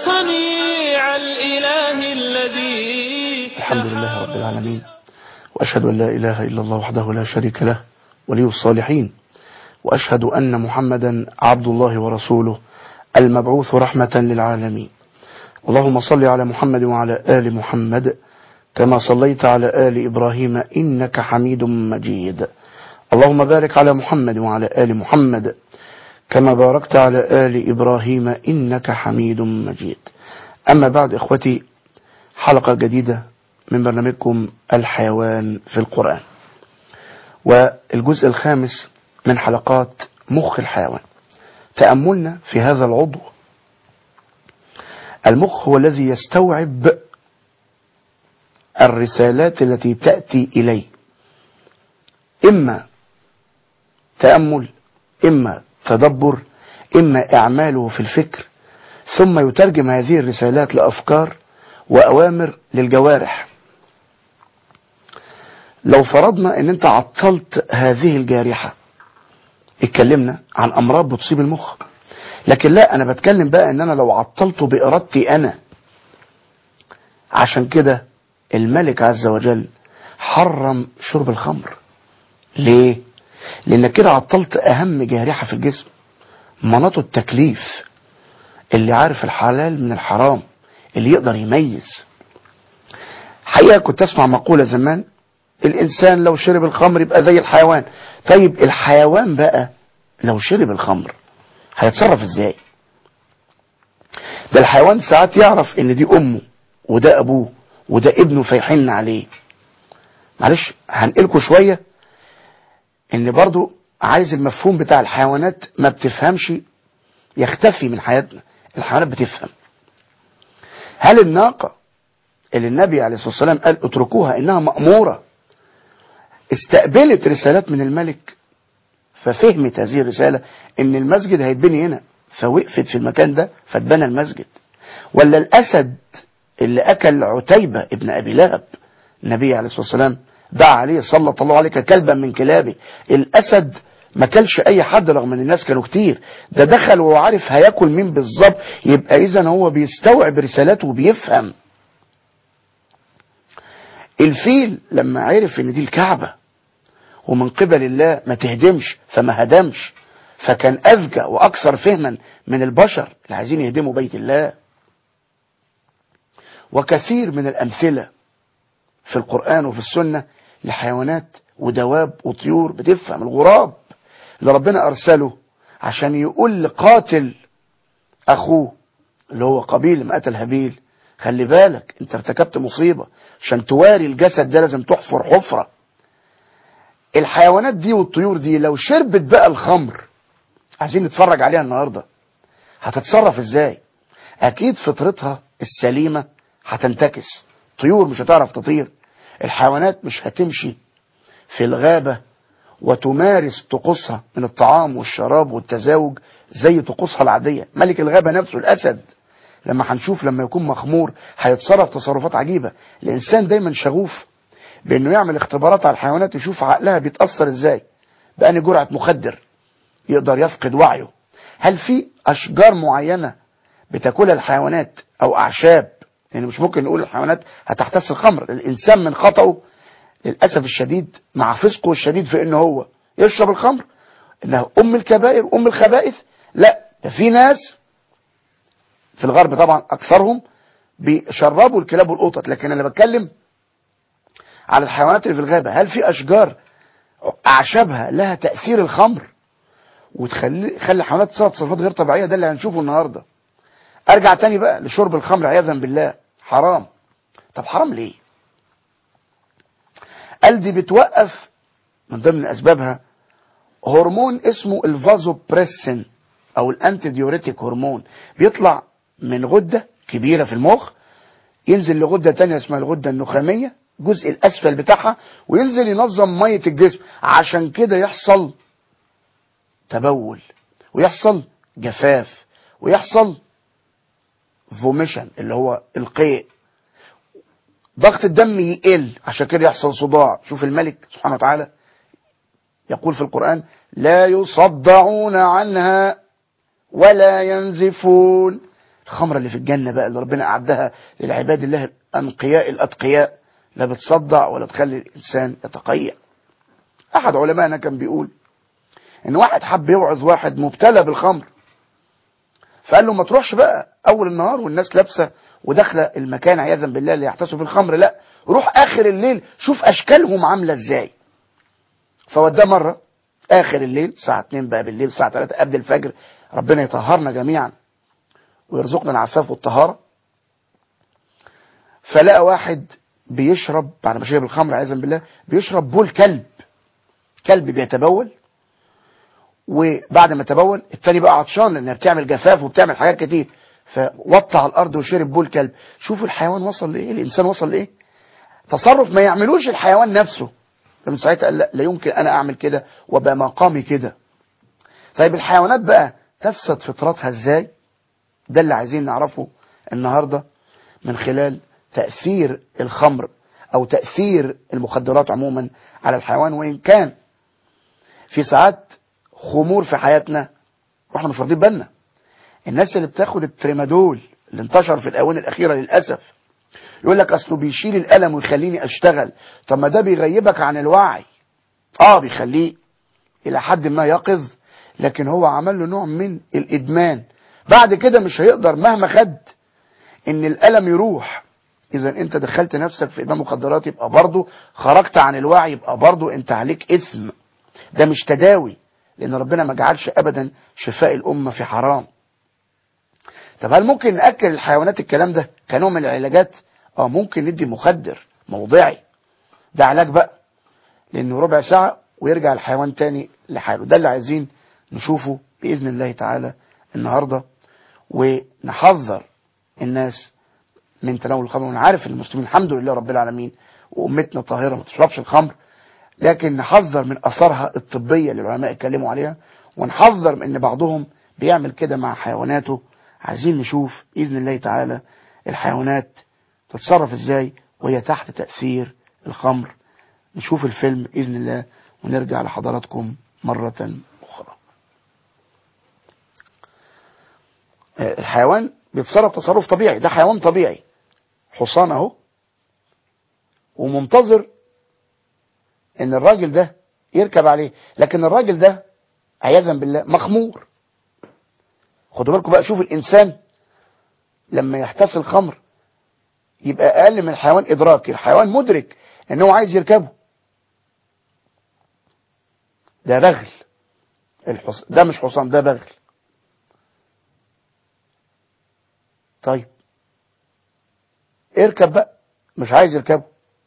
صنيع الإله الذي الحمد لله رب العالمين وأشهد أن لا إله إلا الله وحده لا شريك له ولي الصالحين وأشهد أن محمدا عبد الله ورسوله المبعوث رحمة للعالمين اللهم صل على محمد وعلى آل محمد كما صليت على آل إبراهيم إنك حميد مجيد اللهم بارك على محمد وعلى آل محمد كما باركت على آل إبراهيم إنك حميد مجيد أما بعد إخوتي حلقة جديدة من برنامجكم الحيوان في القرآن والجزء الخامس من حلقات مخ الحيوان تأملنا في هذا العضو المخ هو الذي يستوعب الرسالات التي تأتي إليه إما تأمل إما تدبر إما إعماله في الفكر ثم يترجم هذه الرسالات لأفكار وأوامر للجوارح لو فرضنا ان انت عطلت هذه الجارحة اتكلمنا عن امراض بتصيب المخ لكن لا انا بتكلم بقى ان انا لو عطلته بارادتي انا عشان كده الملك عز وجل حرم شرب الخمر ليه لانك كده عطلت اهم جارحة في الجسم مناط التكليف اللي عارف الحلال من الحرام اللي يقدر يميز حقيقة كنت اسمع مقولة زمان الانسان لو شرب الخمر يبقى زي الحيوان طيب الحيوان بقى لو شرب الخمر هيتصرف ازاي ده الحيوان ساعات يعرف ان دي امه وده ابوه وده ابنه فيحن عليه معلش هنقلكوا شوية ان برضو عايز المفهوم بتاع الحيوانات ما بتفهمش يختفي من حياتنا الحيوانات بتفهم هل الناقة اللي النبي عليه الصلاة والسلام قال اتركوها انها مأمورة استقبلت رسالات من الملك ففهمت هذه الرسالة ان المسجد هيتبني هنا فوقفت في المكان ده فاتبنى المسجد ولا الاسد اللي اكل عتيبة ابن ابي لهب النبي عليه الصلاة والسلام دعا عليه صلى الله عليه كلبا من كلابه الاسد ما كلش اي حد رغم ان الناس كانوا كتير ده دخل وهو عارف هياكل مين بالظبط يبقى اذا هو بيستوعب رسالاته وبيفهم الفيل لما عرف ان دي الكعبة ومن قبل الله ما تهدمش فما هدمش فكان اذكى واكثر فهما من البشر اللي عايزين يهدموا بيت الله وكثير من الامثلة في القرآن وفي السنة لحيوانات ودواب وطيور بتفهم الغراب اللي ربنا ارسله عشان يقول لقاتل اخوه اللي هو قبيل لما قتل هابيل خلي بالك انت ارتكبت مصيبة عشان تواري الجسد ده لازم تحفر حفرة الحيوانات دي والطيور دي لو شربت بقى الخمر عايزين نتفرج عليها النهاردة هتتصرف ازاي اكيد فطرتها السليمة هتنتكس طيور مش هتعرف تطير الحيوانات مش هتمشي في الغابة وتمارس طقوسها من الطعام والشراب والتزاوج زي طقوسها العادية ملك الغابة نفسه الأسد لما هنشوف لما يكون مخمور هيتصرف تصرفات عجيبة الإنسان دايما شغوف بأنه يعمل اختبارات على الحيوانات يشوف عقلها بيتأثر إزاي بأني جرعة مخدر يقدر يفقد وعيه هل في أشجار معينة بتاكلها الحيوانات أو أعشاب يعني مش ممكن نقول الحيوانات هتحتس الخمر الإنسان من خطأه للأسف الشديد مع فسقه الشديد في أنه هو يشرب الخمر إنه أم الكبائر أم الخبائث لا ده في ناس في الغرب طبعا أكثرهم بيشربوا الكلاب والقطط لكن أنا بتكلم على الحيوانات اللي في الغابة هل في أشجار أعشابها لها تأثير الخمر وتخلي خلي الحيوانات تصرف تصرفات غير طبيعية ده اللي هنشوفه النهاردة أرجع تاني بقى لشرب الخمر عياذا بالله حرام طب حرام ليه قال دي بتوقف من ضمن أسبابها هرمون اسمه الفازوبريسين أو الأنتي ديوريتيك هرمون بيطلع من غدة كبيرة في المخ ينزل لغدة تانية اسمها الغدة النخامية الجزء الأسفل بتاعها وينزل ينظم مية الجسم عشان كده يحصل تبول ويحصل جفاف ويحصل فوميشن اللي هو القيء ضغط الدم يقل عشان كده يحصل صداع شوف الملك سبحانه وتعالى يقول في القرآن لا يصدعون عنها ولا ينزفون الخمرة اللي في الجنة بقى اللي ربنا أعدها للعباد الله الأنقياء الأتقياء لا بتصدع ولا تخلي الإنسان يتقيأ أحد علمائنا كان بيقول إن واحد حب يوعظ واحد مبتلى بالخمر فقال له ما تروحش بقى أول النهار والناس لابسة وداخلة المكان عياذا بالله اللي يحتسوا في الخمر لا روح آخر الليل شوف أشكالهم عاملة إزاي فوداه مرة آخر الليل الساعة 2 بقى بالليل الساعة 3 قبل الفجر ربنا يطهرنا جميعا ويرزقنا العفاف والطهارة فلقى واحد بيشرب بعد ما شرب الخمر عياذا بالله بيشرب بول كلب كلب بيتبول وبعد ما تبول التاني بقى عطشان لانها بتعمل جفاف وبتعمل حاجات كتير فوطى على الارض وشرب بول كلب شوفوا الحيوان وصل لايه الانسان وصل لايه تصرف ما يعملوش الحيوان نفسه فمن ساعتها قال لا, لا يمكن انا اعمل كده وابقى مقامي كده طيب الحيوانات بقى تفسد فطرتها ازاي ده اللي عايزين نعرفه النهارده من خلال تأثير الخمر أو تأثير المخدرات عموما على الحيوان وإن كان في ساعات خمور في حياتنا واحنا مش واخدين بالنا الناس اللي بتاخد التريمادول اللي انتشر في الآونة الأخيرة للأسف يقول لك أصله بيشيل الألم ويخليني أشتغل طب ما ده بيغيبك عن الوعي آه بيخليه إلى حد ما يقظ لكن هو عمل له نوع من الإدمان بعد كده مش هيقدر مهما خد إن الألم يروح إذا أنت دخلت نفسك في إدمان مخدرات يبقى برضه خرجت عن الوعي يبقى برضه أنت عليك إثم ده مش تداوي لأن ربنا ما جعلش أبدا شفاء الأمة في حرام طب هل ممكن نأكل الحيوانات الكلام ده كنوع من العلاجات اه ممكن ندي مخدر موضعي ده علاج بقى لانه ربع ساعة ويرجع الحيوان تاني لحاله ده اللي عايزين نشوفه بإذن الله تعالى النهاردة ونحذر الناس من تناول الخمر وانا عارف المسلمين الحمد لله رب العالمين وامتنا طاهرة ما تشربش الخمر لكن نحذر من اثارها الطبية اللي العلماء اتكلموا عليها ونحذر من ان بعضهم بيعمل كده مع حيواناته عايزين نشوف بإذن الله تعالى الحيوانات تتصرف ازاي وهي تحت تأثير الخمر نشوف الفيلم بإذن الله ونرجع لحضراتكم مرة أخرى الحيوان بيتصرف تصرف طبيعي ده حيوان طبيعي حصان اهو ومنتظر ان الراجل ده يركب عليه لكن الراجل ده عياذا بالله مخمور خدوا بالكم بقى شوف الانسان لما يحتس الخمر يبقى اقل من الحيوان ادراكي الحيوان مدرك ان هو عايز يركبه ده بغل الحص... ده مش حصان ده بغل طيب اركب بقى مش عايز يركبه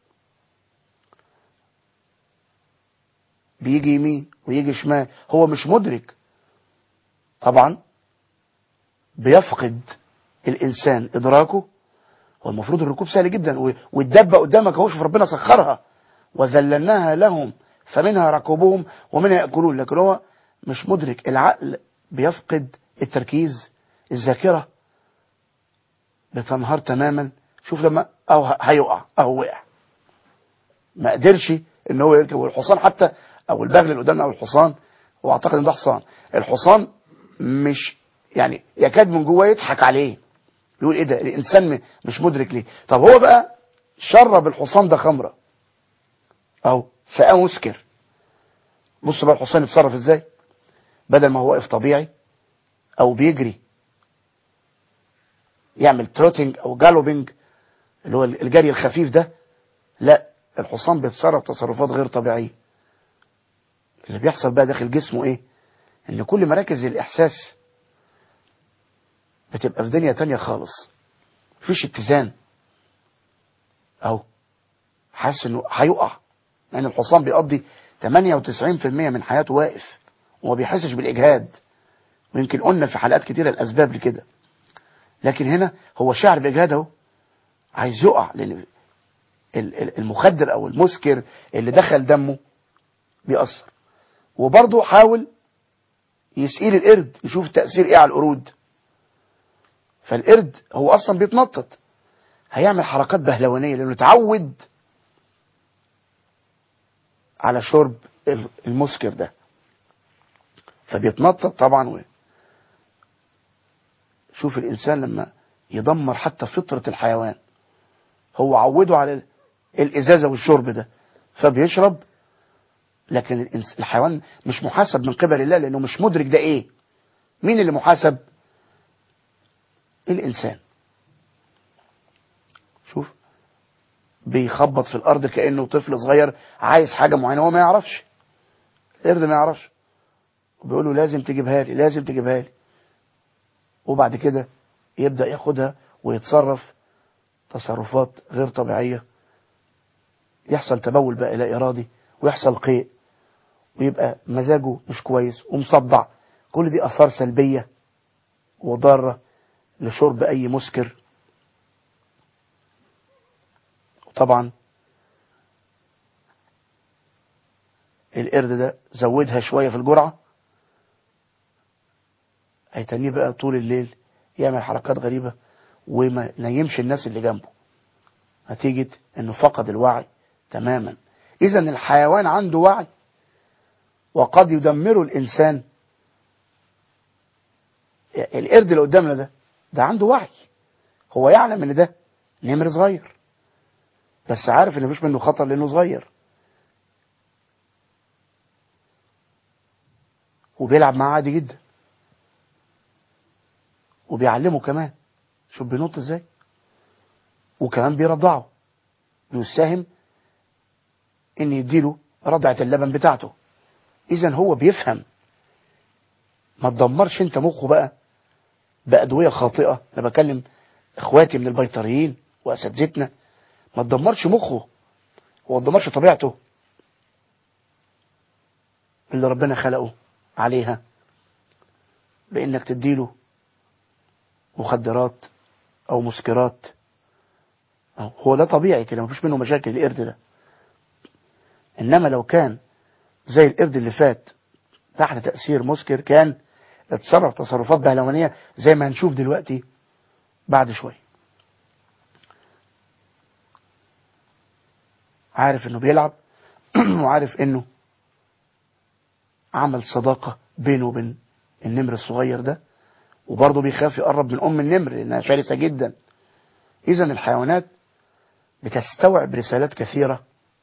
بيجي يمين ويجي شمال هو مش مدرك طبعا بيفقد الانسان ادراكه هو المفروض الركوب سهل جدا والدبه قدامك اهو شوف ربنا سخرها وذللناها لهم فمنها ركوبهم ومنها ياكلون لكن هو مش مدرك العقل بيفقد التركيز الذاكره بتنهار تماما شوف لما او هيقع او وقع ما قدرش ان هو يركب والحصان حتى او البغل اللي قدامنا او الحصان هو اعتقد ان ده حصان الحصان مش يعني يكاد من جواه يضحك عليه يقول ايه ده الانسان مش مدرك ليه طب هو بقى شرب الحصان ده خمره اهو سقاه مسكر بص بقى الحصان يتصرف ازاي بدل ما هو واقف طبيعي او بيجري يعمل تروتنج او جالوبينج اللي هو الجري الخفيف ده لا الحصان بيتصرف تصرفات غير طبيعيه اللي بيحصل بقى داخل جسمه ايه ان كل مراكز الاحساس بتبقى في دنيا تانية خالص مفيش اتزان اهو حاسس انه هيقع لان يعني الحصان بيقضي 98% من حياته واقف وما بيحسش بالاجهاد ويمكن قلنا في حلقات كتيره الاسباب لكده لكن هنا هو شعر باجهاد اهو عايز يقع لان المخدر او المسكر اللي دخل دمه بيأثر وبرضه حاول يسقيل القرد يشوف التأثير ايه على القرود فالقرد هو اصلا بيتنطط هيعمل حركات بهلوانية لانه اتعود على شرب المسكر ده فبيتنطط طبعا و... شوف الإنسان لما يدمر حتى فطرة الحيوان هو عوده على الإزازة والشرب ده فبيشرب لكن الإنس- الحيوان مش محاسب من قبل الله لأنه مش مدرك ده إيه مين اللي محاسب الإنسان شوف بيخبط في الأرض كأنه طفل صغير عايز حاجة معينة هو ما يعرفش القرد ما يعرفش وبيقول له لازم تجيبها لي لازم تجيبها لي وبعد كده يبدأ ياخدها ويتصرف تصرفات غير طبيعية يحصل تبول بقى لا إرادي ويحصل قيء ويبقى مزاجه مش كويس ومصدع كل دي أثار سلبية وضارة لشرب أي مسكر وطبعا القرد ده زودها شوية في الجرعة هيتنيه بقى طول الليل يعمل حركات غريبة وما نيمش الناس اللي جنبه نتيجة انه فقد الوعي تماما اذا الحيوان عنده وعي وقد يدمره الانسان القرد اللي قدامنا ده ده عنده وعي هو يعلم ان ده نمر صغير بس عارف ان مفيش منه خطر لانه صغير وبيلعب معاه عادي جدا وبيعلمه كمان شوف بينط ازاي وكمان بيرضعه بيساهم ان يديله رضعة اللبن بتاعته اذا هو بيفهم ما تدمرش انت مخه بقى بأدوية خاطئة انا بكلم اخواتي من البيطريين واساتذتنا ما تدمرش مخه وما تدمرش طبيعته اللي ربنا خلقه عليها بانك تديله مخدرات او مسكرات أو هو ده طبيعي كده مفيش منه مشاكل القرد ده انما لو كان زي القرد اللي فات تحت تأثير مسكر كان اتصرف تصرفات بهلوانية زي ما هنشوف دلوقتي بعد شوية عارف انه بيلعب وعارف انه عمل صداقة بينه وبين النمر الصغير ده وبرضه بيخاف يقرب من ام النمر لانها شرسة جدا اذا الحيوانات بتستوعب رسالات كثيرة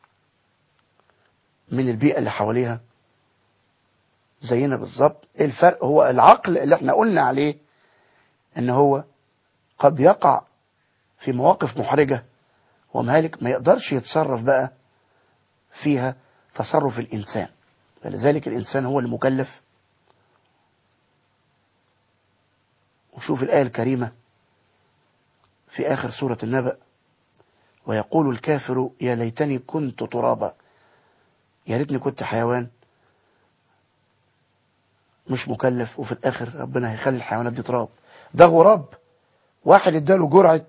من البيئة اللي حواليها زينا بالظبط الفرق هو العقل اللي احنا قلنا عليه ان هو قد يقع في مواقف محرجة ومهالك ما يقدرش يتصرف بقى فيها تصرف الإنسان فلذلك الإنسان هو المكلف وشوف الآية الكريمة في آخر سورة النبأ ويقول الكافر يا ليتني كنت ترابا يا ريتني كنت حيوان مش مكلف وفي الآخر ربنا هيخلي الحيوانات دي تراب ده غراب واحد اداله جرعة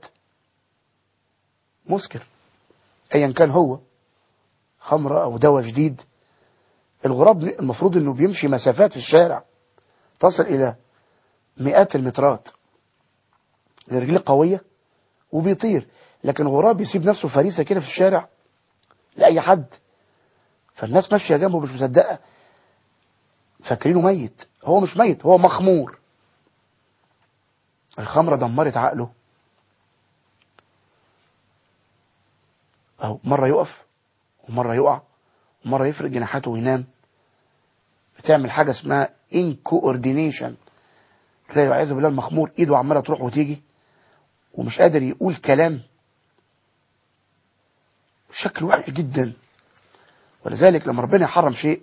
مسكر ايا كان هو خمرة او دواء جديد الغراب المفروض انه بيمشي مسافات في الشارع تصل الى مئات المترات رجليه قوية وبيطير لكن غراب يسيب نفسه فريسة كده في الشارع لأي حد فالناس ماشية جنبه مش مصدقة فاكرينه ميت هو مش ميت هو مخمور الخمرة دمرت عقله أهو مرة يقف ومرة يقع ومرة يفرق جناحاته وينام بتعمل حاجة اسمها incoordination تلاقي والعياذ بالله المخمور ايده عمالة تروح وتيجي ومش قادر يقول كلام شكله وحش جدا ولذلك لما ربنا يحرم شيء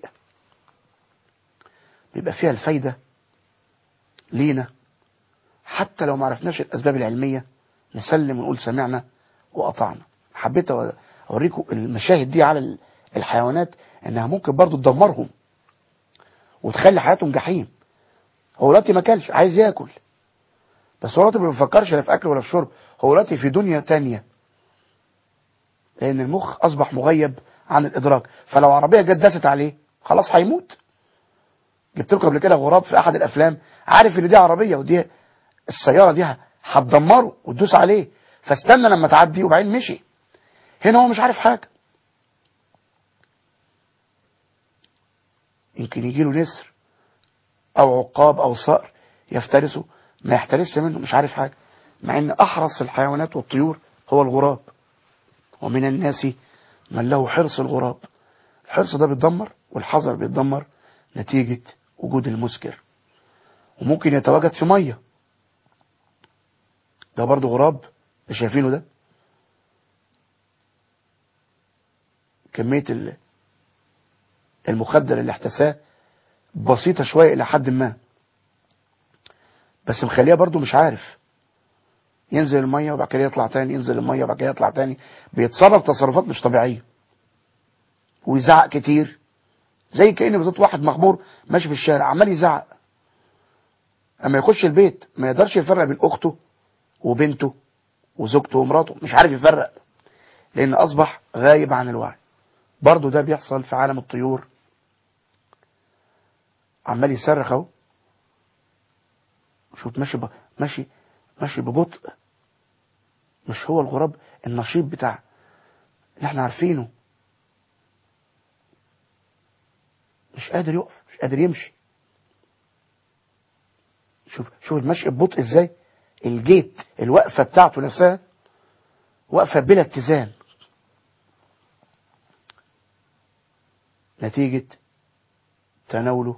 بيبقى فيها الفايدة لينا حتى لو ما عرفناش الأسباب العلمية نسلم ونقول سمعنا وأطعنا حبيت أوريكم المشاهد دي على الحيوانات إنها ممكن برضو تدمرهم وتخلي حياتهم جحيم هو دلوقتي ما كلش عايز ياكل بس هو دلوقتي ما بيفكرش لا في أكل ولا في شرب هو دلوقتي في دنيا تانية لأن المخ أصبح مغيب عن الإدراك فلو عربية جت دست عليه خلاص هيموت جبت لكم قبل كده غراب في أحد الأفلام عارف إن دي عربية ودي السيارة دي هتدمره وتدوس عليه فاستنى لما تعدي وبعدين مشي هنا هو مش عارف حاجة يمكن يجي له نسر أو عقاب أو صقر يفترسه ما يحترسش منه مش عارف حاجة مع ان احرص الحيوانات والطيور هو الغراب ومن الناس من له حرص الغراب الحرص ده بيتدمر والحذر بيتدمر نتيجة وجود المسكر وممكن يتواجد في مية ده برضو غراب اللي شايفينه ده كمية ال- المخدر اللي احتساه بسيطة شوية إلى حد ما بس مخليه برضو مش عارف ينزل المية وبعد كده يطلع تاني ينزل المية وبعد كده يطلع تاني بيتصرف تصرفات مش طبيعية ويزعق كتير زي كأن بالظبط واحد مخمور ماشي في الشارع عمال يزعق اما يخش البيت ما يقدرش يفرق بين اخته وبنته وزوجته ومراته مش عارف يفرق لان اصبح غايب عن الوعي برضه ده بيحصل في عالم الطيور عمال يصرخ اهو شوف ماشي ب... ماشي ماشي ببطء مش هو الغراب النشيط بتاع اللي احنا عارفينه مش قادر يقف مش قادر يمشي شوف شوف المشي ببطء ازاي الجيت الوقفة بتاعته نفسها وقفة بلا اتزان نتيجة تناوله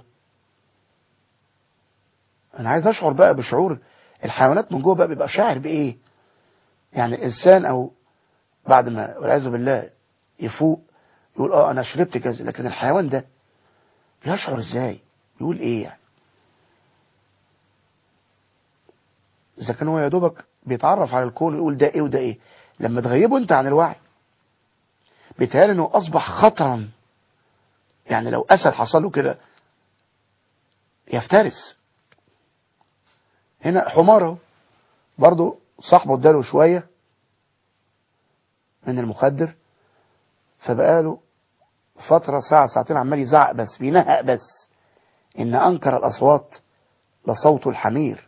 انا عايز اشعر بقى بشعور الحيوانات من جوه بقى بيبقى شاعر بايه يعني الانسان او بعد ما والعياذ بالله يفوق يقول اه انا شربت كذا لكن الحيوان ده يشعر ازاي يقول ايه يعني اذا كان هو يا دوبك بيتعرف على الكون ويقول ده ايه وده ايه لما تغيبه انت عن الوعي بيتهيألي انه اصبح خطرا يعني لو اسد حصل له كده يفترس هنا حماره برضو صاحبه اداله شويه من المخدر فبقاله فترة ساعة ساعتين عمال يزعق بس بينهق بس إن أنكر الأصوات لصوت الحمير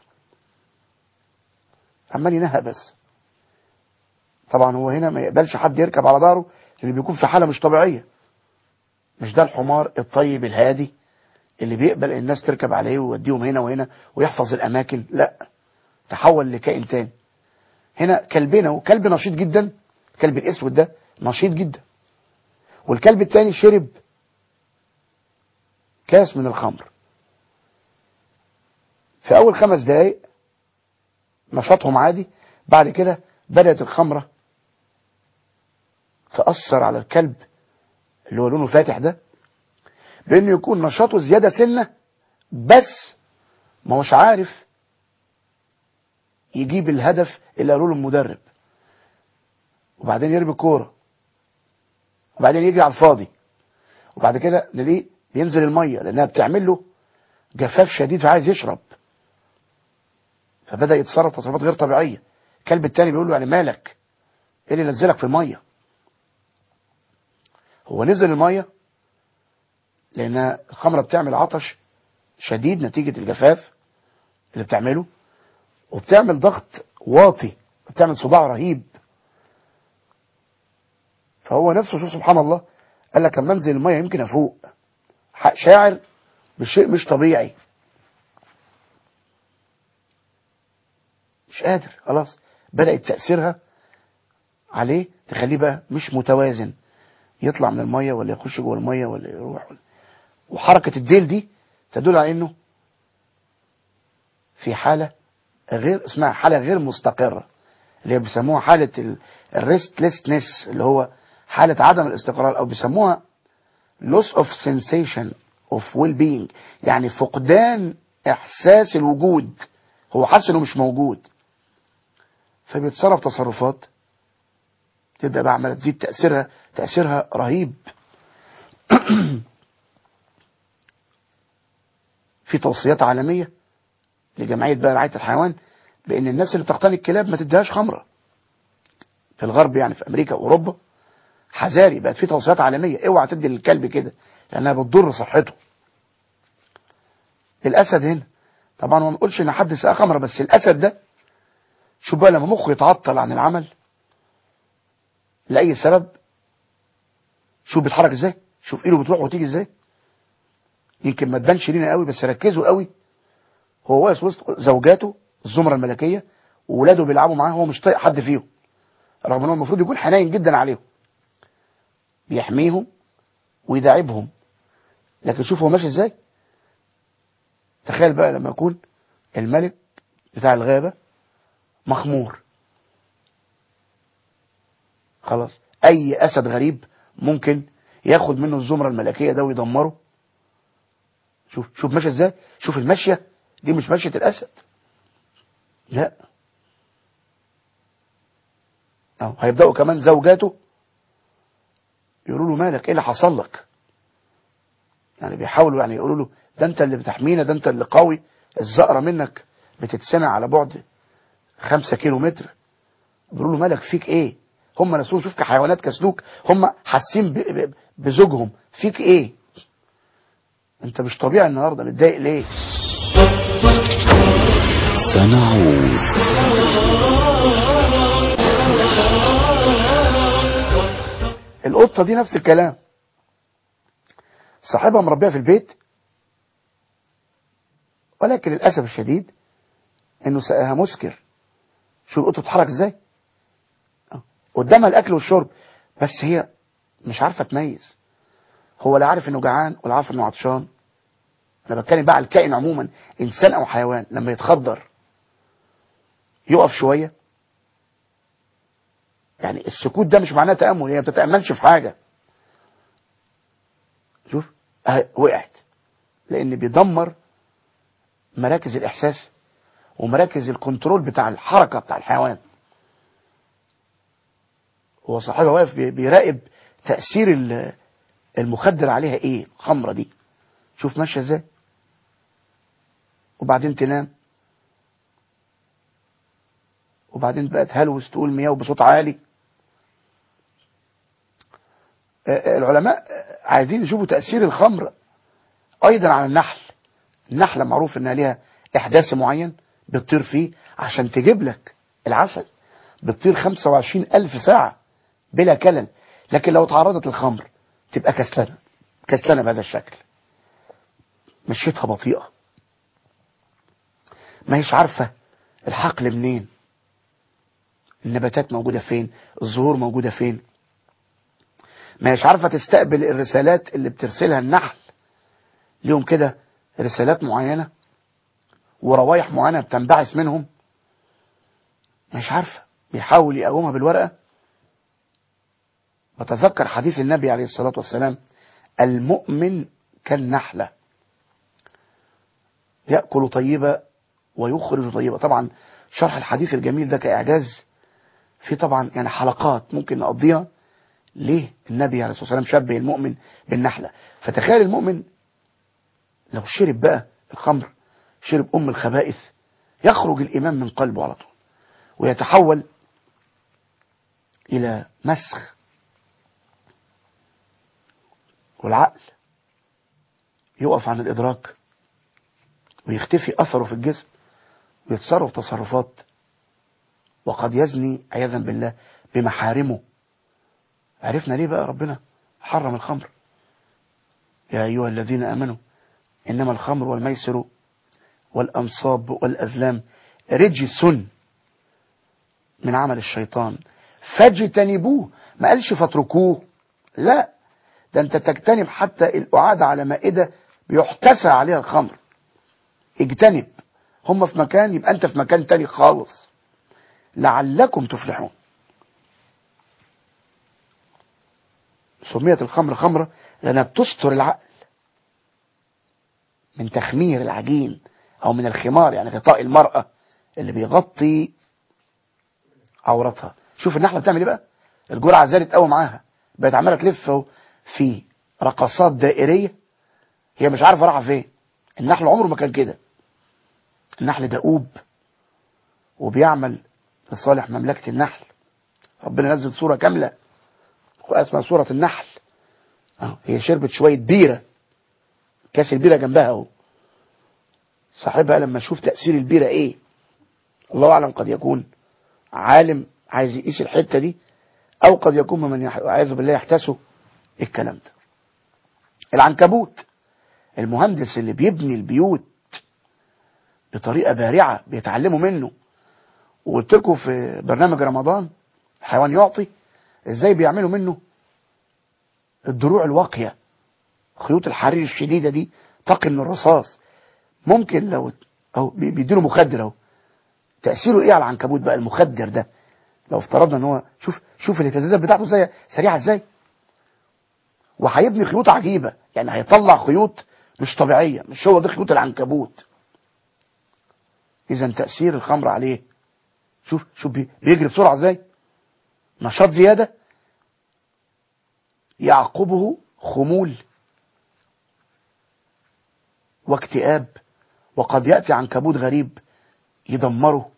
عمال ينهق بس طبعا هو هنا ما يقبلش حد يركب على ظهره اللي بيكون في حالة مش طبيعية مش ده الحمار الطيب الهادي اللي بيقبل الناس تركب عليه ويوديهم هنا وهنا ويحفظ الأماكن لا تحول لكائن تاني هنا كلبنا وكلب نشيط جدا الكلب الأسود ده نشيط جدا والكلب التاني شرب كاس من الخمر في أول خمس دقايق نشاطهم عادي بعد كده بدأت الخمرة تأثر على الكلب اللي هو لونه فاتح ده بأنه يكون نشاطه زيادة سنة بس ما هوش عارف يجيب الهدف اللي قالوا له المدرب وبعدين يرمي الكوره وبعدين يجري على الفاضي وبعد كده نلاقيه بينزل الميه لانها بتعمل له جفاف شديد فعايز يشرب فبدا يتصرف تصرفات غير طبيعيه الكلب التاني بيقول له يعني مالك ايه اللي نزلك في الميه هو نزل الميه لان الخمره بتعمل عطش شديد نتيجه الجفاف اللي بتعمله وبتعمل ضغط واطي بتعمل صداع رهيب فهو نفسه شوف سبحان الله قال لك لما انزل الميه يمكن افوق شاعر بشيء مش طبيعي مش قادر خلاص بدأت تأثيرها عليه تخليه بقى مش متوازن يطلع من الميه ولا يخش جوه الميه ولا يروح ولا وحركة الديل دي تدل على انه في حالة غير اسمها حالة غير مستقرة اللي هي بيسموها حالة الريستلسنس اللي هو حالة عدم الاستقرار او بيسموها loss of sensation of well being يعني فقدان احساس الوجود هو حاسس انه مش موجود فبيتصرف تصرفات تبدأ بقى عمالة تزيد تأثيرها تأثيرها رهيب في توصيات عالمية لجمعية بقى رعاية الحيوان بأن الناس اللي بتقتني الكلاب ما تديهاش خمرة في الغرب يعني في أمريكا وأوروبا حذاري بقت في توصيات عالمية اوعى تدي للكلب كده لأنها بتضر صحته الأسد هنا طبعا ما بنقولش إن حد سقى خمرة بس الأسد ده شوف بقى لما مخه يتعطل عن العمل لأي سبب شوف بيتحرك ازاي شوف ايده بتروح وتيجي ازاي يمكن ما تبانش لينا قوي بس ركزوا قوي هو واقف وسط زوجاته الزمرة الملكية وولاده بيلعبوا معاه هو مش طايق حد فيهم رغم ان هو المفروض يكون حنين جدا عليهم بيحميهم ويداعبهم لكن شوف هو ماشي ازاي تخيل بقى لما يكون الملك بتاع الغابة مخمور خلاص اي اسد غريب ممكن ياخد منه الزمرة الملكية ده ويدمره شوف شوف ماشي ازاي شوف المشية دي مش مشية الاسد لا اهو هيبدأوا كمان زوجاته يقولوا له مالك ايه اللي حصل لك يعني بيحاولوا يعني يقولوا له ده انت اللي بتحمينا ده انت اللي قوي الزقرة منك بتتسمع على بعد خمسة كيلو متر بيقولوا له مالك فيك ايه هم نفسهم شوف كحيوانات كسلوك هم حاسين ب- ب- بزوجهم فيك ايه انت مش طبيعي النهارده متضايق ليه سنعود القطة دي نفس الكلام صاحبها مربيها في البيت ولكن للأسف الشديد انه سقاها مسكر شو القطة بتتحرك ازاي آه. قدامها الاكل والشرب بس هي مش عارفة تميز هو لا عارف انه جعان ولا عارف انه عطشان انا بتكلم بقى على الكائن عموما انسان او حيوان لما يتخدر يقف شوية يعني السكوت ده مش معناه تأمل هي ما بتتأملش في حاجة شوف اهي وقعت لان بيدمر مراكز الاحساس ومراكز الكنترول بتاع الحركة بتاع الحيوان هو صاحبها واقف بي- بيراقب تأثير ال- المخدر عليها ايه الخمرة دي شوف ماشية ازاي وبعدين تنام وبعدين بقى تهلوس تقول مياه بصوت عالي آه، آه، العلماء آه، عايزين يشوفوا تأثير الخمر أيضا على النحل النحلة معروف إنها ليها إحداث معين بتطير فيه عشان تجيب لك العسل بتطير 25 ألف ساعة بلا كلل لكن لو تعرضت للخمر تبقى كسلانة كسلانة بهذا الشكل مشيتها بطيئة ما هيش عارفة الحقل منين النباتات موجودة فين الزهور موجودة فين ما هيش عارفة تستقبل الرسالات اللي بترسلها النحل ليهم كده رسالات معينة وروايح معينة بتنبعث منهم مش عارفة بيحاول يقومها بالورقة بتذكر حديث النبي عليه الصلاة والسلام المؤمن كالنحلة يأكل طيبة ويخرج طيبة طبعا شرح الحديث الجميل ده كإعجاز في طبعا يعني حلقات ممكن نقضيها ليه النبي عليه الصلاة والسلام شبه المؤمن بالنحلة فتخيل المؤمن لو شرب بقى الخمر شرب أم الخبائث يخرج الإيمان من قلبه على طول ويتحول إلى مسخ والعقل يقف عن الإدراك ويختفي أثره في الجسم ويتصرف تصرفات وقد يزني عياذا بالله بمحارمه عرفنا ليه بقى ربنا حرم الخمر يا أيها الذين آمنوا إنما الخمر والميسر والأنصاب والأزلام رجس من عمل الشيطان فاجتنبوه ما قالش فاتركوه لا ده انت تجتنب حتى القعادة على مائدة بيحتسى عليها الخمر اجتنب هم في مكان يبقى انت في مكان تاني خالص لعلكم تفلحون سميت الخمر خمرة لأنها بتستر العقل من تخمير العجين أو من الخمار يعني غطاء المرأة اللي بيغطي عورتها شوف النحلة بتعمل ايه بقى الجرعة زادت قوي معاها بقت عمالة تلف أهو في رقصات دائرية هي مش عارفة رايحة فين النحل عمره ما كان كده النحل دؤوب وبيعمل لصالح مملكة النحل ربنا نزل سورة كاملة اسمها سورة النحل أهو هي شربت شوية بيرة كاس البيرة جنبها اهو صاحبها لما يشوف تأثير البيرة ايه الله أعلم قد يكون عالم عايز يقيس الحتة دي أو قد يكون من يعوذ بالله يحتسه الكلام ده العنكبوت المهندس اللي بيبني البيوت بطريقة بارعة بيتعلموا منه وقلت لكم في برنامج رمضان حيوان يعطي ازاي بيعملوا منه الدروع الواقية خيوط الحرير الشديدة دي تقي من الرصاص ممكن لو اهو بي- بيديله مخدر اهو تأثيره ايه على العنكبوت بقى المخدر ده لو افترضنا ان هو شوف شوف الاهتزازات بتاعته زي سريعة ازاي وهيبني خيوط عجيبة يعني هيطلع خيوط مش طبيعية مش هو ده خيوط العنكبوت اذا تأثير الخمر عليه شوف شوف بي- بيجري بسرعة ازاي نشاط زيادة يعقبه خمول واكتئاب وقد يأتي عنكبوت غريب يدمره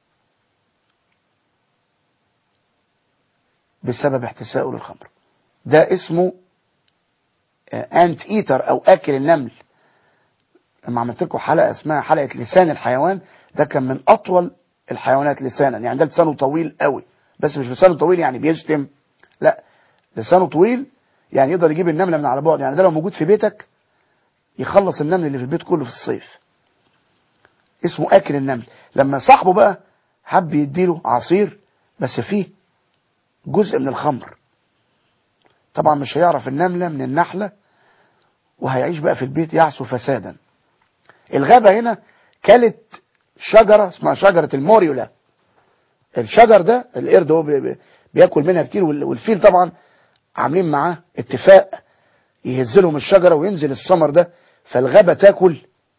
بسبب احتسائه للخمر ده اسمه انت ايتر او اكل النمل لما عملت لكم حلقه اسمها حلقه لسان الحيوان ده كان من اطول الحيوانات لسانا يعني ده لسانه طويل قوي بس مش لسانه طويل يعني بيشتم لا لسانه طويل يعني يقدر يجيب النمله من على بعد يعني ده لو موجود في بيتك يخلص النمل اللي في البيت كله في الصيف اسمه اكل النمل لما صاحبه بقى حب يديله عصير بس فيه جزء من الخمر طبعا مش هيعرف النملة من النحلة وهيعيش بقى في البيت يعسو فسادا الغابة هنا كلت شجرة اسمها شجرة الموريولا الشجر ده القرد هو بي- بي- بياكل منها كتير وال- والفيل طبعا عاملين معاه اتفاق يهز لهم الشجرة وينزل الثمر ده فالغابة تاكل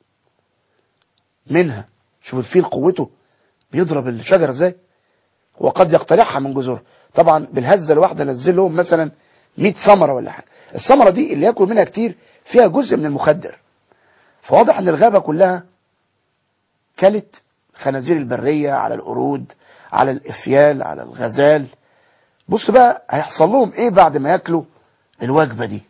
منها شوف الفيل قوته بيضرب الشجرة ازاي وقد يقتلعها من جذورها طبعا بالهزة الواحدة نزل لهم مثلا 100 ثمرة ولا حاجة الثمرة دي اللي ياكل منها كتير فيها جزء من المخدر فواضح ان الغابة كلها كلت خنازير البرية على القرود على الافيال على الغزال بص بقى هيحصل لهم ايه بعد ما ياكلوا الوجبة دي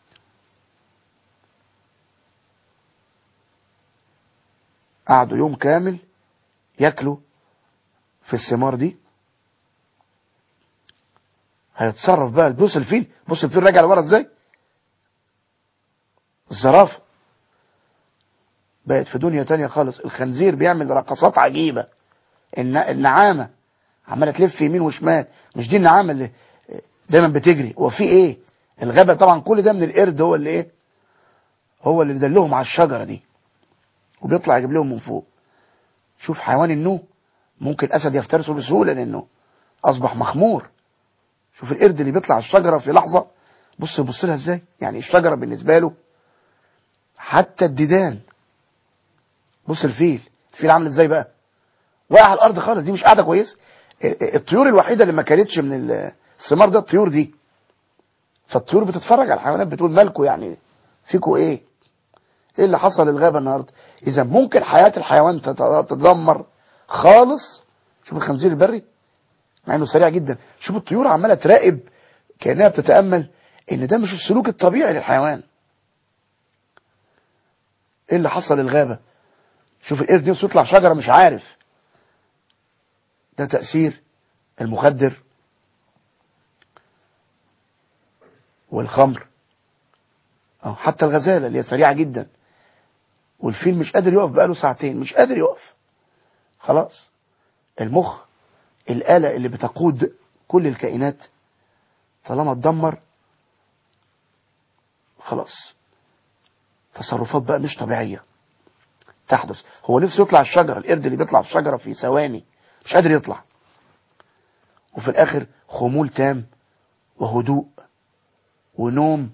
قعدوا يوم كامل ياكلوا في الثمار دي هيتصرف بقى بص الفيل بص الفيل راجع لورا ازاي الزرافه بقت في دنيا تانية خالص الخنزير بيعمل رقصات عجيبة الن- النعامة عمالة تلف يمين وشمال مش دي النعامة اللي دايما بتجري هو في ايه الغابة طبعا كل ده من القرد هو اللي ايه هو اللي دلهم على الشجرة دي وبيطلع يجيب لهم من فوق شوف حيوان النو ممكن اسد يفترسه بسهولة لانه اصبح مخمور شوف القرد اللي بيطلع على الشجرة في لحظة بص بص لها ازاي يعني الشجرة بالنسبة له حتى الديدان بص الفيل الفيل عامل ازاي بقى واقع على الارض خالص دي مش قاعده كويس الطيور الوحيده اللي ما كانتش من الثمار ده الطيور دي فالطيور بتتفرج على الحيوانات بتقول مالكوا يعني فيكوا ايه ايه اللي حصل للغابه النهارده اذا ممكن حياه الحيوان تت- تتدمر خالص شوف الخنزير البري مع انه سريع جدا شوف الطيور عماله تراقب كانها بتتامل ان ده مش السلوك الطبيعي للحيوان ايه اللي حصل للغابه شوف القرد نفسه يطلع شجره مش عارف ده تأثير المخدر والخمر أو حتى الغزالة اللي هي سريعة جدا والفيل مش قادر يقف بقاله ساعتين مش قادر يقف خلاص المخ الآلة اللي بتقود كل الكائنات طالما اتدمر خلاص تصرفات بقى مش طبيعية تحدث هو نفسه يطلع الشجرة القرد اللي بيطلع في الشجرة في ثواني مش قادر يطلع وفي الاخر خمول تام وهدوء ونوم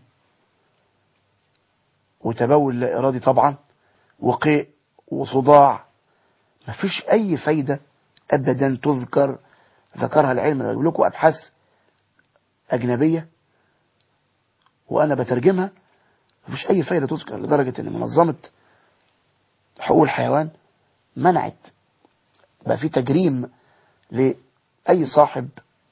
وتبول لا ارادي طبعا وقيء وصداع مفيش اي فايدة ابدا تذكر ذكرها العلم انا بقول لكم ابحاث اجنبية وانا بترجمها مفيش اي فايدة تذكر لدرجة ان منظمة حقوق الحيوان منعت بقى في تجريم لأي صاحب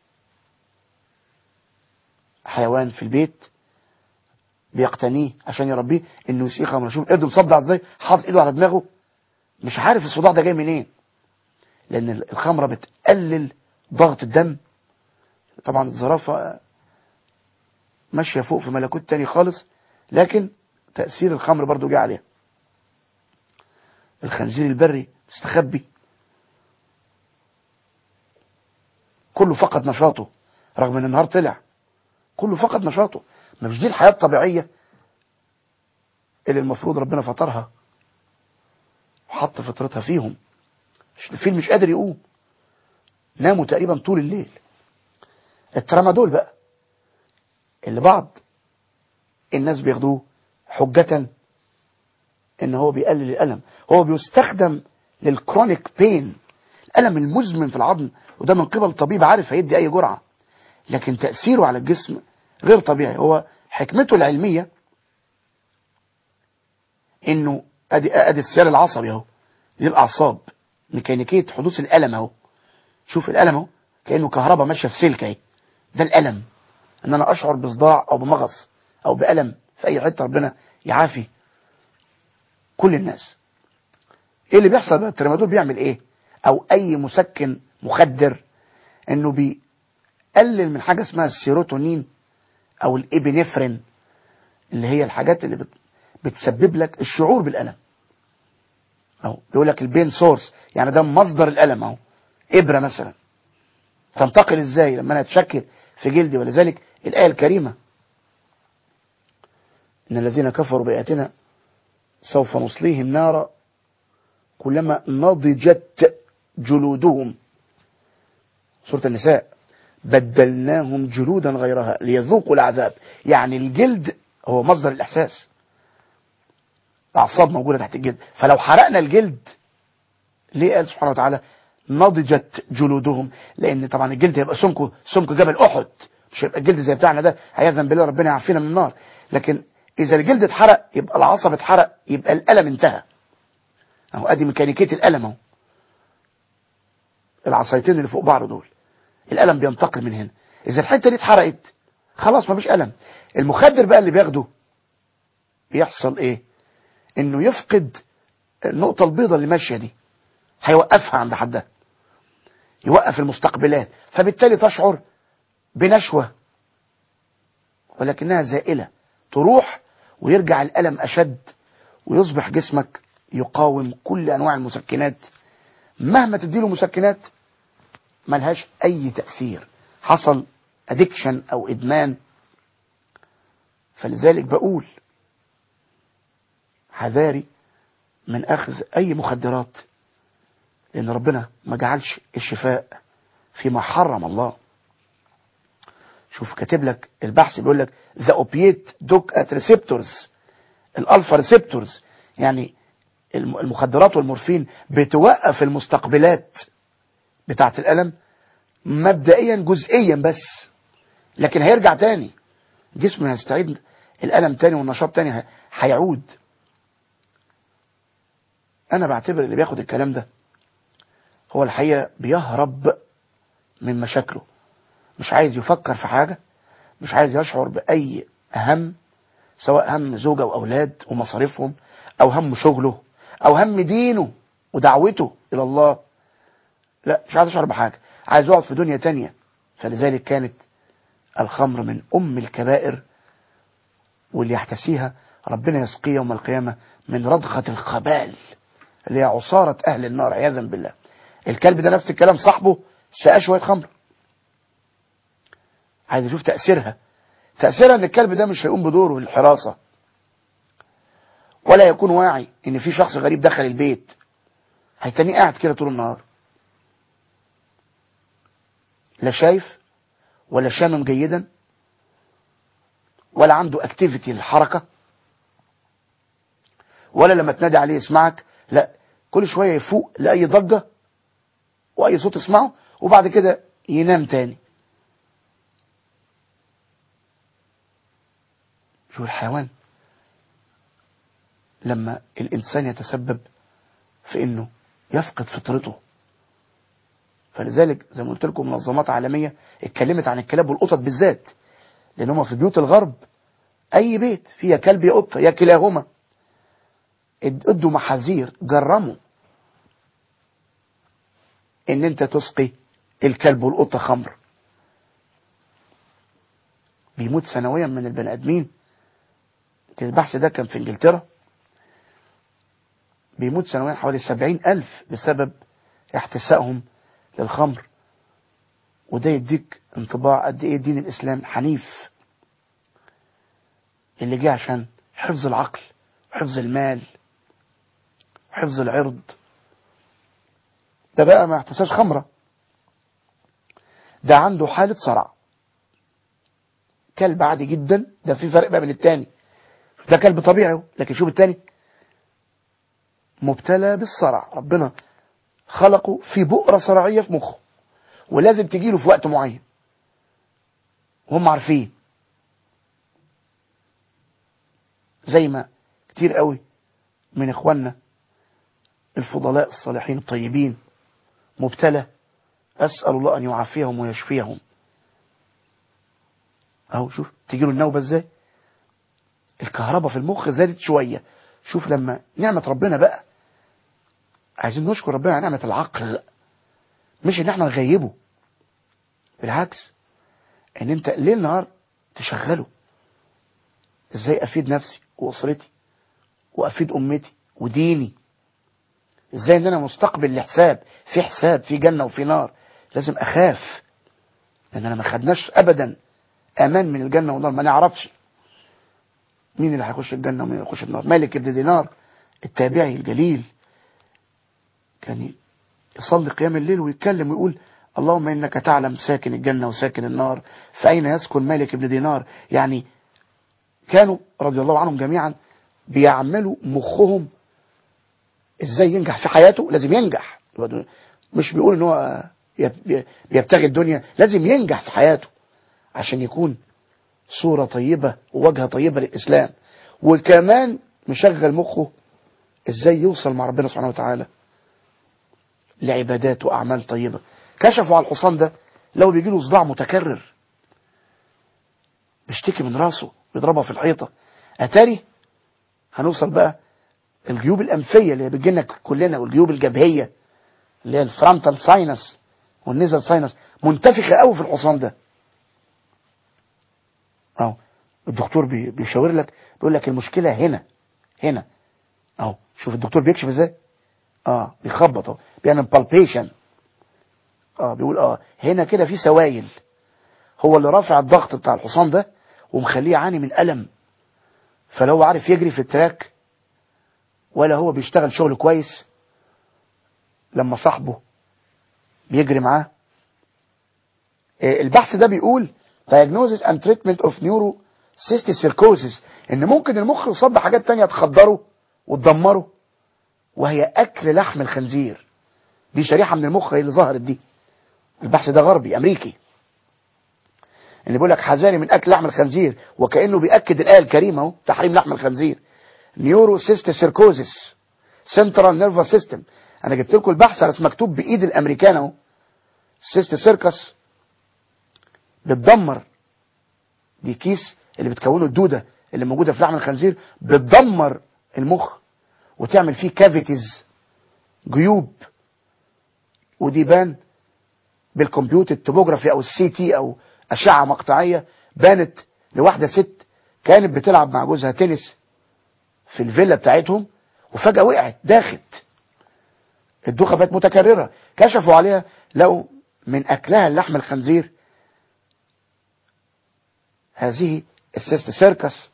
حيوان في البيت بيقتنيه عشان يربيه انه يسقيه خمر شوف قرد مصدع ازاي حاطط ايده على دماغه مش عارف الصداع ده جاي منين لان الخمره بتقلل ضغط الدم طبعا الزرافه ماشيه فوق في ملكوت تاني خالص لكن تاثير الخمر برضو جه عليها الخنزير البري مستخبي كله فقد نشاطه رغم ان النهار طلع كله فقد نشاطه ما مش دي الحياة الطبيعية اللي المفروض ربنا فطرها وحط فطرتها فيهم الفيل مش قادر يقوم ناموا تقريبا طول الليل الترامادول بقى اللي بعض الناس بياخدوه حجة ان هو بيقلل الألم هو بيستخدم للكرونيك بين الألم المزمن في العظم وده من قبل طبيب عارف هيدي أي جرعة لكن تأثيره على الجسم غير طبيعي هو حكمته العلمية انه ادي ادي السيال العصبي اهو دي الاعصاب ميكانيكيه حدوث الالم اهو شوف الالم اهو كانه كهرباء ماشيه في سلك اهي ده الالم ان انا اشعر بصداع او بمغص او بالم في اي حته ربنا يعافي كل الناس ايه اللي بيحصل بقى الترامادول بيعمل ايه او اي مسكن مخدر انه بيقلل من حاجه اسمها السيروتونين او الابنفرين اللي هي الحاجات اللي بت بتسبب لك الشعور بالألم اهو بيقول لك البين سورس يعني ده مصدر الألم اهو إبرة مثلا تنتقل ازاي لما انا اتشكل في جلدي ولذلك الآية الكريمة إن الذين كفروا بآياتنا سوف نصليهم نارا كلما نضجت جلودهم سورة النساء بدلناهم جلودا غيرها ليذوقوا العذاب يعني الجلد هو مصدر الإحساس الأعصاب موجودة تحت الجلد فلو حرقنا الجلد ليه قال سبحانه وتعالى نضجت جلودهم لأن طبعا الجلد هيبقى سمكه سمك جبل أحد مش هيبقى الجلد زي بتاعنا ده عياذا بالله ربنا يعافينا من النار لكن إذا الجلد اتحرق يبقى العصب اتحرق يبقى الألم انتهى أهو أدي ميكانيكية الألم أهو العصايتين اللي فوق بعض دول الألم بينتقل من هنا إذا الحتة دي اتحرقت خلاص مفيش ألم المخدر بقى اللي بياخده بيحصل إيه إنه يفقد النقطة البيضاء اللي ماشية دي هيوقفها عند حدها يوقف المستقبلات فبالتالي تشعر بنشوة ولكنها زائلة تروح ويرجع الألم أشد ويصبح جسمك يقاوم كل أنواع المسكنات مهما تديله مسكنات ملهاش أي تأثير حصل ادكشن أو إدمان فلذلك بقول حذاري من أخذ أي مخدرات لأن ربنا ما جعلش الشفاء فيما حرم الله شوف كاتب لك البحث بيقول لك ذا اوبيت دوك ات ريسبتورز الالفا ريسبتورز يعني المخدرات والمورفين بتوقف المستقبلات بتاعه الالم مبدئيا جزئيا بس لكن هيرجع تاني جسمه هيستعيد الالم تاني والنشاط تاني هيعود انا بعتبر اللي بياخد الكلام ده هو الحقيقه بيهرب من مشاكله مش عايز يفكر في حاجة مش عايز يشعر بأي هم سواء هم زوجة وأولاد ومصاريفهم أو هم شغله أو هم دينه ودعوته إلى الله لا مش عايز يشعر بحاجة عايز يقعد في دنيا تانية فلذلك كانت الخمر من أم الكبائر واللي يحتسيها ربنا يسقيه يوم القيامة من رضخة الخبال اللي هي عصارة أهل النار عياذا بالله الكلب ده نفس الكلام صاحبه سقى شوية خمر عايز يشوف تأثيرها تأثيرها ان الكلب ده مش هيقوم بدوره الحراسة ولا يكون واعي ان في شخص غريب دخل البيت هيتنيه قاعد كده طول النهار لا شايف ولا شامم جيدا ولا عنده اكتيفيتي للحركة ولا لما تنادي عليه يسمعك لا كل شوية يفوق لأي ضجة وأي صوت يسمعه وبعد كده ينام تاني شو الحيوان لما الإنسان يتسبب في أنه يفقد فطرته فلذلك زي ما قلت لكم منظمات عالمية اتكلمت عن الكلاب والقطط بالذات لأن هم في بيوت الغرب أي بيت فيها كلب يا قطة يا كلاهما ادوا محاذير جرموا ان انت تسقي الكلب والقطة خمر بيموت سنويا من البني ادمين البحث ده كان في انجلترا بيموت سنويا حوالي سبعين ألف بسبب احتسائهم للخمر وده يديك انطباع قد ايه دين الإسلام حنيف اللي جه عشان حفظ العقل حفظ المال حفظ العرض ده بقى ما احتساش خمرة ده عنده حالة صرع كلب عادي جدا ده في فرق بقى بين التاني ده كلب طبيعي لكن شوف التاني مبتلى بالصرع ربنا خلقه في بؤرة صرعية في مخه ولازم تجيله في وقت معين وهم عارفين زي ما كتير قوي من اخواننا الفضلاء الصالحين الطيبين مبتلى اسأل الله ان يعافيهم ويشفيهم اهو شوف تجيله النوبة ازاي الكهرباء في المخ زادت شوية شوف لما نعمة ربنا بقى عايزين نشكر ربنا على نعمة العقل مش ان احنا نغيبه بالعكس ان انت ليل نهار تشغله ازاي افيد نفسي واسرتي وافيد امتي وديني ازاي ان انا مستقبل لحساب في حساب في جنة وفي نار لازم اخاف لان انا ما خدناش ابدا امان من الجنة والنار ما نعرفش مين اللي هيخش الجنة ومين اللي هيخش النار مالك ابن دينار التابعي الجليل كان يصلي قيام الليل ويتكلم ويقول اللهم إنك تعلم ساكن الجنة وساكن النار فأين يسكن مالك ابن دينار يعني كانوا رضي الله عنهم جميعا بيعملوا مخهم ازاي ينجح في حياته لازم ينجح مش بيقول ان هو بيبتغي الدنيا لازم ينجح في حياته عشان يكون صورة طيبة ووجهة طيبة للإسلام وكمان مشغل مخه ازاي يوصل مع ربنا سبحانه وتعالى لعبادات وأعمال طيبة كشفوا على الحصان ده لو بيجي له صداع متكرر بيشتكي من راسه بيضربها في الحيطة أتاري هنوصل بقى الجيوب الأنفية اللي بتجينا كلنا والجيوب الجبهية اللي هي الفرونتال ساينس والنزل ساينس منتفخة قوي في الحصان ده اهو الدكتور بيشاور لك بيقول لك المشكلة هنا هنا اهو شوف الدكتور بيكشف ازاي اه بيخبط اهو بيعمل بالبيشن اه بيقول اه هنا كده في سوائل هو اللي رافع الضغط بتاع الحصان ده ومخليه يعاني من ألم فلا هو عارف يجري في التراك ولا هو بيشتغل شغل كويس لما صاحبه بيجري معاه البحث ده بيقول diagnosis and treatment of neurocystic cirrhosis ان ممكن المخ يصاب بحاجات تانية تخدره وتدمره وهي اكل لحم الخنزير دي شريحة من المخ هي اللي ظهرت دي البحث ده غربي امريكي اللي بيقول لك حذاري من اكل لحم الخنزير وكانه بياكد الايه الكريمه اهو تحريم لحم الخنزير نيورو سيست سيركوزيس سنترال نيرفس سيستم انا جبت لكم البحث بس مكتوب بايد الامريكان اهو سيست سيركس بتدمر دي كيس اللي بتكونه الدوده اللي موجوده في لحم الخنزير بتدمر المخ وتعمل فيه كافيتيز جيوب ودي بان بالكمبيوتر توبوجرافي او السي تي او اشعه مقطعيه بانت لواحده ست كانت بتلعب مع جوزها تنس في الفيلا بتاعتهم وفجاه وقعت داخت الدوخه بقت متكرره كشفوا عليها لقوا من اكلها اللحم الخنزير هذه السيست سيركس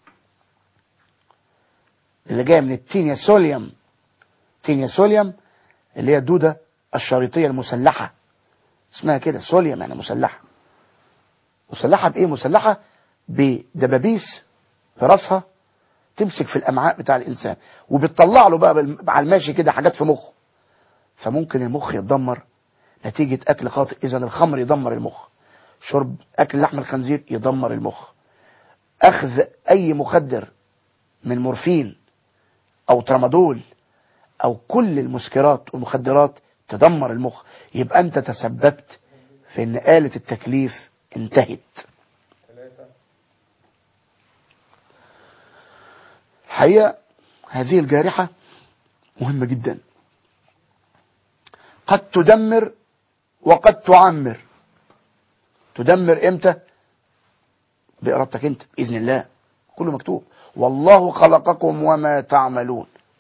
اللي جايه من التينياسوليوم تينياسوليوم اللي هي الدوده الشريطيه المسلحه اسمها كده سوليوم يعني مسلحه مسلحه بايه مسلحه بدبابيس في راسها تمسك في الامعاء بتاع الانسان وبتطلع له بقى على الماشي كده حاجات في مخه فممكن المخ يتدمر نتيجة اكل خاطئ اذا الخمر يدمر المخ شرب اكل لحم الخنزير يدمر المخ اخذ اي مخدر من مورفين او ترامادول او كل المسكرات والمخدرات تدمر المخ يبقى انت تسببت في ان آلة التكليف انتهت الحقيقة هذه الجارحة مهمة جدا قد تدمر وقد تعمر تدمر امتى بإرادتك انت بإذن الله كله مكتوب والله خلقكم وما تعملون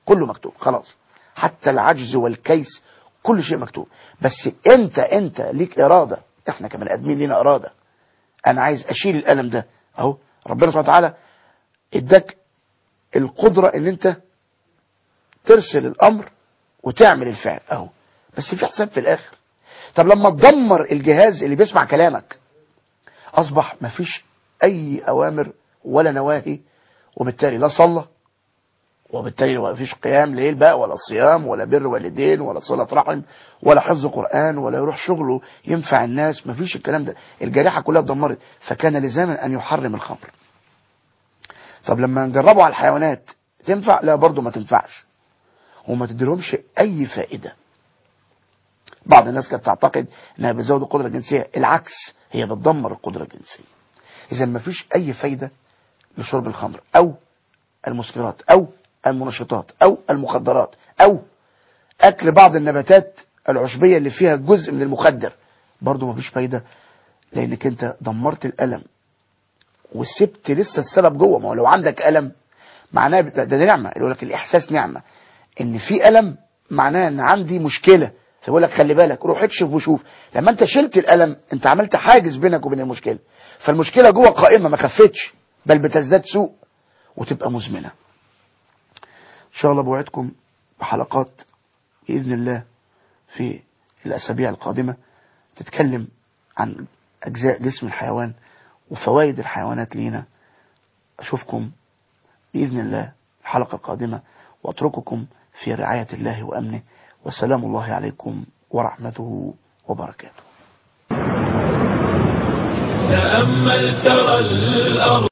كله مكتوب خلاص حتى العجز والكيس كل شيء مكتوب بس انت انت ليك اراده احنا كمان ادمين لينا اراده انا عايز اشيل الالم ده اهو ربنا سبحانه وتعالى اداك القدره ان انت ترسل الامر وتعمل الفعل اهو بس في حساب في الاخر طب لما تدمر الجهاز اللي بيسمع كلامك اصبح مفيش اي اوامر ولا نواهي وبالتالي لا صلى وبالتالي ما فيش قيام ليل بقى ولا صيام ولا بر والدين ولا صلة رحم ولا حفظ قرآن ولا يروح شغله ينفع الناس ما فيش الكلام ده الجريحة كلها اتدمرت فكان لزاما أن يحرم الخمر طب لما نجربه على الحيوانات تنفع لا برضه ما تنفعش وما تديلهمش أي فائدة بعض الناس كانت تعتقد انها بتزود القدرة الجنسية العكس هي بتدمر القدرة الجنسية اذا ما فيش اي فايدة لشرب الخمر او المسكرات او المنشطات او المخدرات او اكل بعض النباتات العشبية اللي فيها جزء من المخدر برضو ما فيش فايدة لانك انت دمرت الالم وسبت لسه السبب جوه ما هو لو عندك الم معناه ده, ده نعمة يقول لك الاحساس نعمة ان في الم معناه ان عندي مشكلة فيقول لك خلي بالك روح اكشف وشوف لما انت شلت الالم انت عملت حاجز بينك وبين المشكله فالمشكله جوه قائمه ما خفتش بل بتزداد سوء وتبقى مزمنه ان شاء الله بوعدكم بحلقات باذن الله في الاسابيع القادمه تتكلم عن اجزاء جسم الحيوان وفوائد الحيوانات لينا اشوفكم باذن الله الحلقه القادمه واترككم في رعايه الله وامنه وسلام الله عليكم ورحمته وبركاته تأمل ترى الأرض